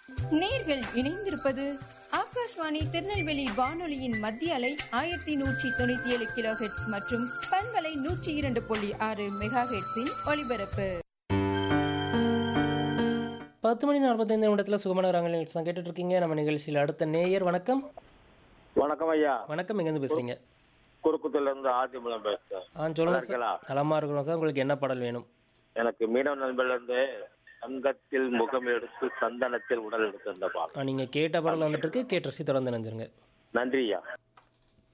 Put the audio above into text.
நேர்கள் இணைந்திருப்பது ஆகாஷ்வாணி திருநெல்வேலி வானொலியின் மத்திய அலை ஆயிரத்தி நூற்றி தொண்ணூத்தி ஏழு கிலோ ஹெட்ஸ் மற்றும் பண்பலை நூற்றி இரண்டு புள்ளி ஆறு மெகா ஹெட்ஸின் ஒலிபரப்பு பத்து மணி நாற்பத்தைந்து நிமிடத்தில் சுகமான ரங்கள் நிகழ்ச்சி தான் கேட்டுட்டு இருக்கீங்க நம்ம நிகழ்ச்சியில் அடுத்த நேயர் வணக்கம் வணக்கம் ஐயா வணக்கம் எங்கேருந்து பேசுறீங்க குறுக்குத்துல இருந்து ஆதிமூலம் பேசுறேன் ஆ சொல்லுங்க நல்லா சார் இருக்கீங்களா? நலமா இருக்கிறோம் சார் உங்களுக்கு என்ன பாடல் வேணும் எனக்கு மீனவ நண்பர்ல இருந்து தங்கத்தில் முகம் எடுத்து சந்தனத்தில் உடல் எடுத்து அந்த பாடம் ஆ, நீங்க கேட்ட பாடல் வந்துட்டு இருக்கு கேட்டு ரசி தொடர்ந்து நினைஞ்சிருங்க நன்றி ஐயா